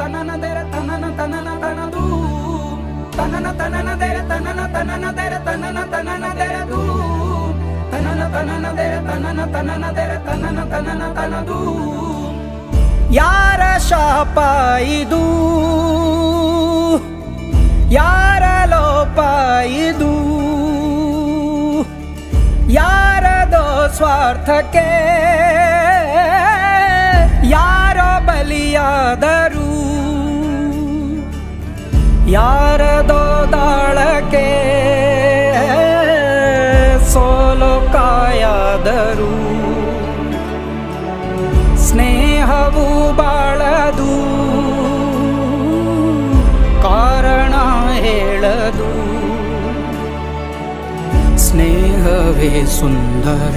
ತನನ ತೆರೆ ತನನ ತನನ ತನದು ತನನ ತನನ ತೆರೆ ತನನ ತನನ ತೆರೆ ತನನ ತನನ ತೆರೆದು ತನನ ತನನ ತೆರೆ ತನನ ತನನ ತೆರೆ ತನನ ತನನ ತನದು ಯಾರ ಶಾಪ ಇದು ಯಾರ ಲೋಪ ಇದು ಯಾರದೋ ಸ್ವಾರ್ಥಕ್ಕೆ ಯಾರೋ ಬಲಿಯಾದರು ಯಾರದೋ ದಾಳಕ್ಕೆ ಸೋಲು ಕಾಯಾದರು ಸ್ನೇಹವು ಬಾಳದು ಕಾರಣ ಹೇಳದು ಸ್ನೇಹವೇ ಸುಂದರ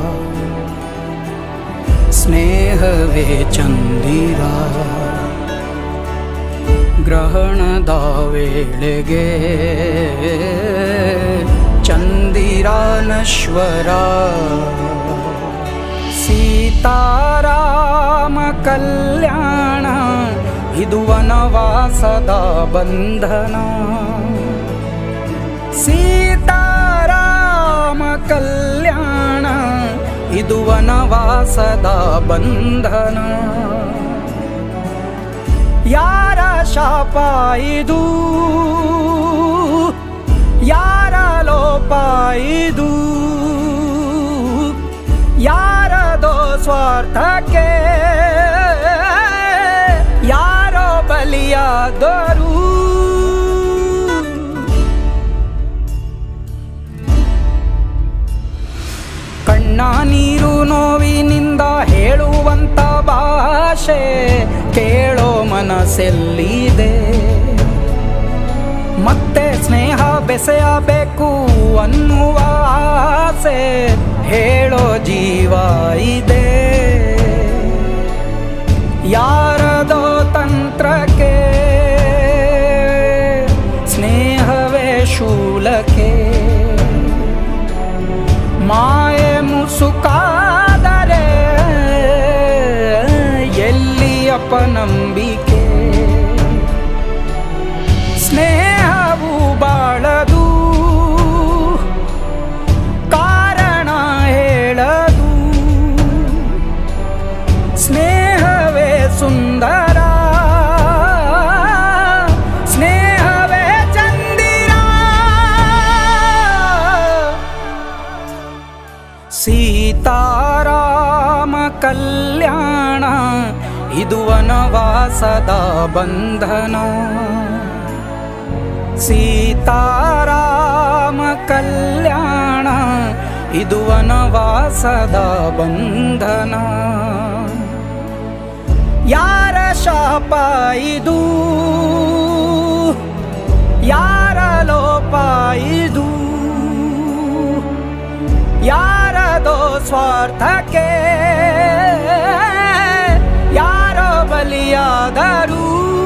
ಸ್ನೇಹವೇ ಚಂದಿರ ಗ್ರಹಣದ ವೇಳೆಗೆ ಚಂದಿರ ನಶ್ವರ ಸೀತಾರಾಮ ಕಲ್ಯಾಣ ಇದು ವನವಾಸದ ಬಂಧನ ಸೀತಾರಾಮ ಕಲ್ಯಾಣ ಇದು ವನವಾಸದ ಬಂಧನ ಯಾರ ಶಾಪ ಇದು ಯಾರ ಲೋಪ ಇದು ಯಾರದೋ ಸ್ವಾರ್ಥಕ್ಕೆ ಯಾರೋ ಬಲಿಯಾದರು ಕಣ್ಣ ನೀರು ನೋವಿನಿಂದ ಹೇಳುವಂತ ಭಾಷೆ ಕೇಳೋ ಮನಸ್ಸೆಲ್ಲಿದೆ ಮತ್ತೆ ಸ್ನೇಹ ಬೆಸೆಯಬೇಕು ಅನ್ನುವ ಆಸೆ ಹೇಳೋ ಜೀವ ಇದೆ ಯಾರದೋ ತಂತ್ರಕ್ಕೆ ಸ್ನೇಹವೇ ಶೂಲಕ್ಕೆ ಮಾಯೆ ಮುಸುಕಾದರೆ ಎಲ್ಲಿ ಅಪನಂಬಿಕೆ ಸ್ನೇಹವು ಬಾಳದು ಕಾರಣ ಹೇಳದು ಸ್ನೇಹವೇ ಸುಂದರ ಸ್ನೇಹವೇ ಚಂದಿರ ಸೀತಾರಾಮ ಕಲ್ಯಾಣ ಇದು ವನವಾಸದ ಬಂಧನ ಸೀತಾರಾಮ ಕಲ್ಯಾಣ ಇದು ವನವಾಸದ ಬಂಧನ ಯಾರ ಶಾಪ ಇದು ಯಾರ ಲೋಪ ಇದು ಯಾರದೋ ಸ್ವಾರ್ಥಕ್ಕೆ ಯಾರೋ ಬಲಿಯಾದರು